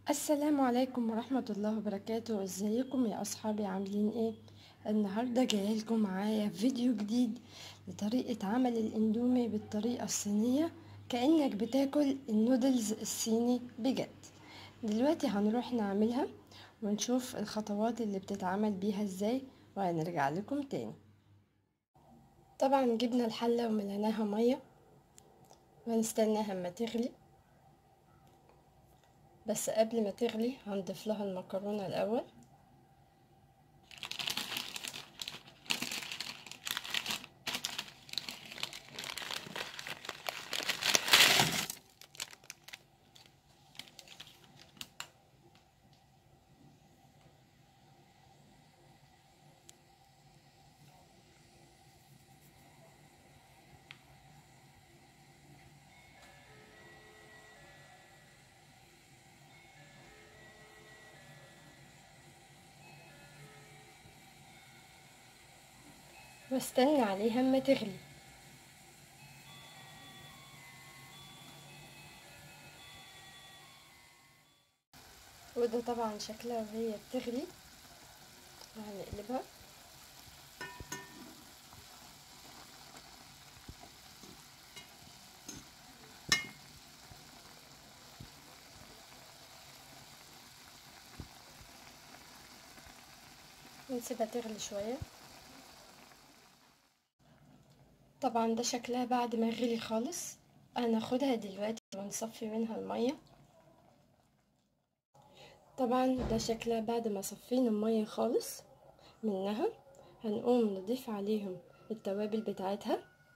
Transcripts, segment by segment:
السلام عليكم ورحمة الله وبركاته ازيكم يا اصحابي عاملين ايه النهاردة جايه لكم معايا فيديو جديد لطريقة عمل الاندومي بالطريقة الصينية كأنك بتاكل النودلز الصيني بجد دلوقتي هنروح نعملها ونشوف الخطوات اللي بتتعمل بيها ازاي وهنرجع لكم تاني طبعا جبنا الحلة ومليناها مية وهنستناها اما تغلي بس قبل ما تغلي هنضيف لها المكرونة الأول واستنى عليها اما تغلي وده طبعا شكلها وهي بتغلي وهنقلبها ونسيبها تغلي شويه طبعا ده شكلها بعد ما غلي خالص هناخدها دلوقتي ونصفي منها المية طبعا ده شكلها بعد ما صفينا المية خالص منها هنقوم نضيف عليهم التوابل بتاعتها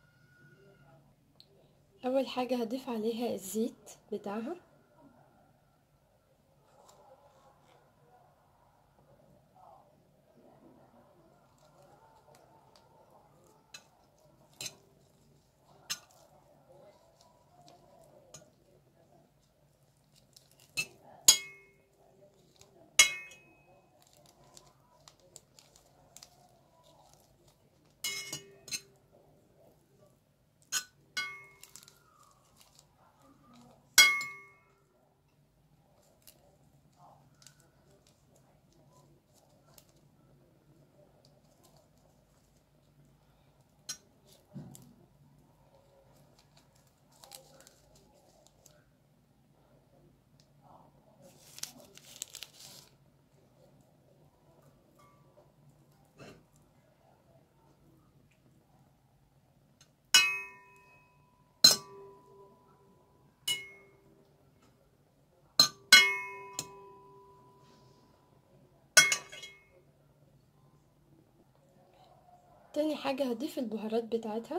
اول حاجة هضيف عليها الزيت بتاعها تاني حاجة هضيف البهارات بتاعتها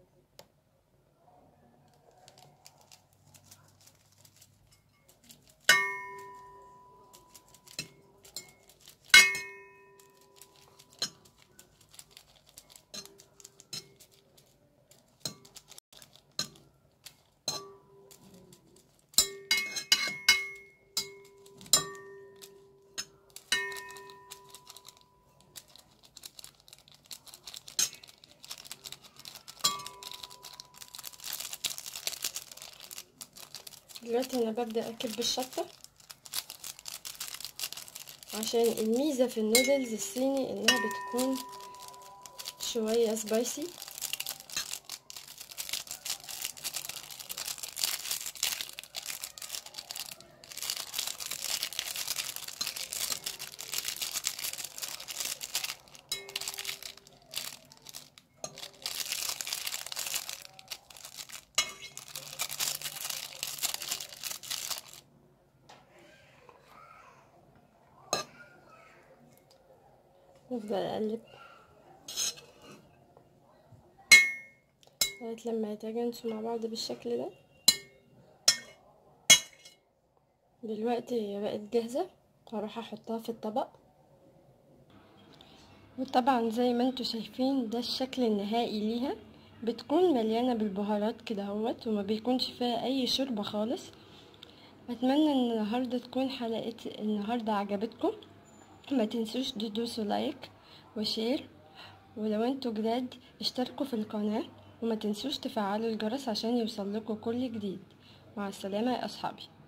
دلوقتي انا ببدا اكب الشطه عشان الميزه في النودلز الصيني انها بتكون شويه سبايسي نفضل اقلب لغايه لما يتجانسوا مع بعض بالشكل ده دلوقتي هي بقت جاهزه هروح احطها في الطبق وطبعا زي ما انتوا شايفين ده الشكل النهائي ليها بتكون مليانه بالبهارات كده اهوت وما بيكونش فيها اي شوربه خالص اتمنى ان النهارده تكون حلقه النهارده عجبتكم ما تنسوش تدوسوا لايك وشير ولو انتوا جداد اشتركوا في القناة وما تنسوش تفعلوا الجرس عشان يوصل لكم كل جديد مع السلامة يا أصحابي